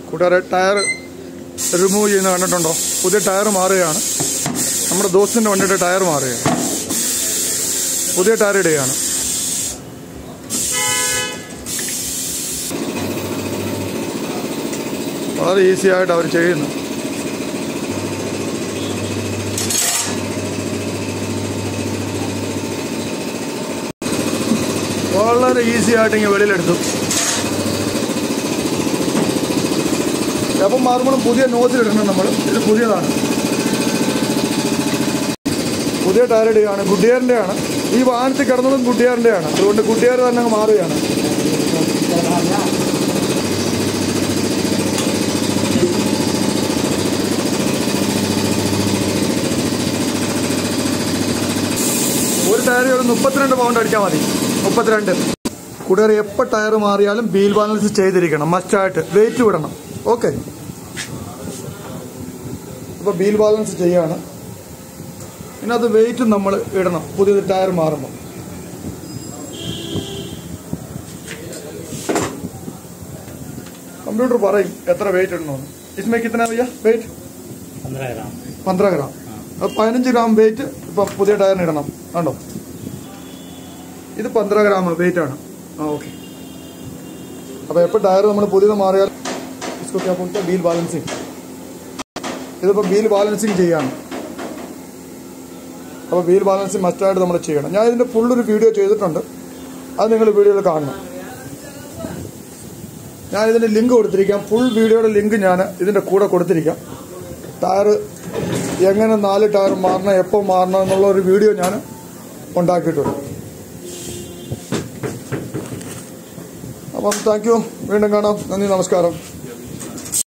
കൂട്ടുകാരെ tyre remove ചെയ്യുന്ന കണ്ടിട്ടുണ്ടോ പുതിയ ടയർ മാറുകയാണ് നമ്മുടെ ദോസ്തിൻ്റെ വണ്ടിയുടെ ടയർ മാറുകയാണ് പുതിയ ടയർ ഇടുകയാണ് വളരെ ഈസി ആയിട്ട് അവർ ചെയ്യുന്നു വളരെ ഈസി ആയിട്ട് ഇങ്ങനെ വെളിയിലെടുത്തു അപ്പം മാറുമ്പോഴും പുതിയ നോസിലിടണം നമ്മൾ ഇത് പുതിയതാണ് പുതിയ ടയർ ഇടുകയാണ് ഗുഡിയറിൻ്റെ ആണ് ഈ വാഹനത്തിൽ കിടന്നതും ഗുഡിയറിൻ്റെ ആണ് അതുകൊണ്ട് ഗുഡിയർ തന്നെ അങ്ങ് മാറുകയാണ് ഒരു ടയർ ഒരു മുപ്പത്തിരണ്ട് പൗണ്ട് അടിച്ചാൽ മതി മുപ്പത്തിരണ്ട് കൂട്ടുകാർ എപ്പോൾ ടയർ മാറിയാലും വീൽ ബാലൻസ് ചെയ്തിരിക്കണം മസ്റ്റായിട്ട് വെയിറ്റ് വിടണം ഓക്കെ ഇപ്പോൾ വീൽ ബാലൻസ് ചെയ്യാണ് ഇതിനകത്ത് വെയിറ്റ് നമ്മൾ ഇടണം പുതിയത് ടയർ മാറുമ്പോൾ കമ്പ്യൂട്ടർ പറയും എത്ര വെയിറ്റ് ഇടണമെന്ന് इसमें कितना भैया വെയിറ്റ് पंद्रह ग्राम പന്ത്രണ്ട് ഗ്രാം അത് പതിനഞ്ച് ഗ്രാം വെയിറ്റ് ഇപ്പം പുതിയ ടയറിന് ഇടണം കണ്ടോ ഇത് പന്ത്രണ്ട് ഗ്രാം വെയിറ്റ് ആണ് ആ ഓക്കെ അപ്പോൾ എപ്പോൾ ടയർ നമ്മൾ പുതിയത് മാറിയാൽ इसको क्या बोलते हैं വീൽ ബാലൻസിങ് ഇതിപ്പോൾ വീൽ ബാലൻസിങ് ചെയ്യാണ് അപ്പോൾ വീൽ ബാലൻസിങ് മസ്റ്റായിട്ട് നമ്മൾ ചെയ്യണം ഞാൻ ഇതിൻ്റെ ഫുള്ളൊരു വീഡിയോ ചെയ്തിട്ടുണ്ട് അത് നിങ്ങൾ വീഡിയോയിൽ കാണണം ഞാൻ ഇതിൻ്റെ ലിങ്ക് കൊടുത്തിരിക്കാം ഫുൾ വീഡിയോയുടെ ലിങ്ക് ഞാൻ ഇതിൻ്റെ കൂടെ കൊടുത്തിരിക്കാം ടയർ എങ്ങനെ നാല് ടയർ മാറണം എപ്പോൾ മാറണം എന്നുള്ള ഒരു വീഡിയോ ഞാൻ ഉണ്ടാക്കിയിട്ടുണ്ട് അപ്പം താങ്ക് യു വീണ്ടും കാണാം നന്ദി നമസ്കാരം